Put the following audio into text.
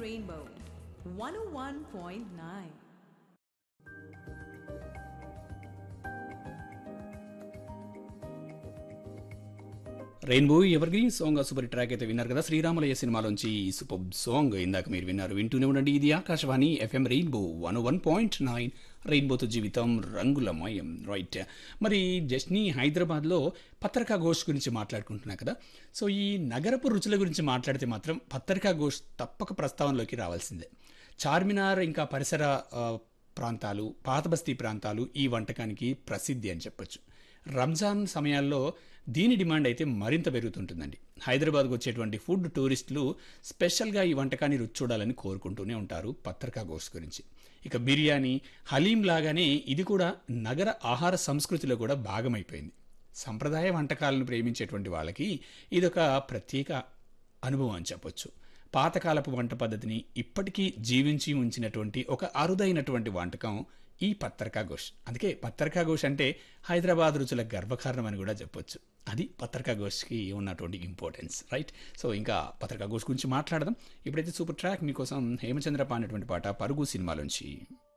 Rainbow 101.9. Rainbow evergreen song ఆ super track అయితే విన్నారు కదా శ్రీరామలయ్య సినిమాలోంచి ఈ సూపర్ సాంగ్ ఇందాక మీరు విన్నారు వింటూనే ఉండండి ఇది Akashvani FM Rainbow one one point nine రెయిన్బోతో జీవితం రంగులమయం రైట్ మరి జస్ని హైదరాబాద్లో పత్రికా ఘోష్ గురించి మాట్లాడుకుంటున్నా కదా సో ఈ నగరపు రుచుల గురించి మాట్లాడితే మాత్రం పత్రికా ఘోష్ తప్పక ప్రస్తావనలోకి రావాల్సిందే చార్మినార్ ఇంకా పరిసర ఆ, ప్రాంతాలు పాత బస్తీ ప్రాంతాలు ఈ వంటకానికి ప్రసిద్ధి అని చెప్పొచ్చు రంజాన్ సమయాల్లో దీని డిమాండ్ అయితే మరింత పెరుగుతుంటుందండి హైదరాబాద్కు వచ్చేటువంటి ఫుడ్ టూరిస్టులు స్పెషల్గా ఈ వంటకాన్ని రుచి చూడాలని కోరుకుంటూనే ఉంటారు పత్రికా గోష్ గురించి ఇక బిర్యానీ హలీం లాగానే ఇది కూడా నగర ఆహార సంస్కృతిలో కూడా భాగమైపోయింది సంప్రదాయ వంటకాలను ప్రేమించేటువంటి వాళ్ళకి ఇదొక ప్రత్యేక అనుభవం అని చెప్పొచ్చు పాతకాలపు వంట పద్ధతిని ఇప్పటికీ జీవించి ఉంచినటువంటి ఒక అరుదైనటువంటి వంటకం ఈ పత్రికా ఘోష్ అందుకే పత్రికా ఘోష్ అంటే హైదరాబాద్ రుచుల గర్వకారణం అని కూడా చెప్పొచ్చు అది పత్రికా ఘోష్కి ఉన్నటువంటి ఇంపార్టెన్స్ రైట్ సో ఇంకా పత్రికా ఘోష్ గురించి మాట్లాడదాం ఇప్పుడైతే సూపర్ ట్రాక్ మీకోసం హేమచంద్రప అనేటువంటి పాట పరుగు సినిమాలోంచి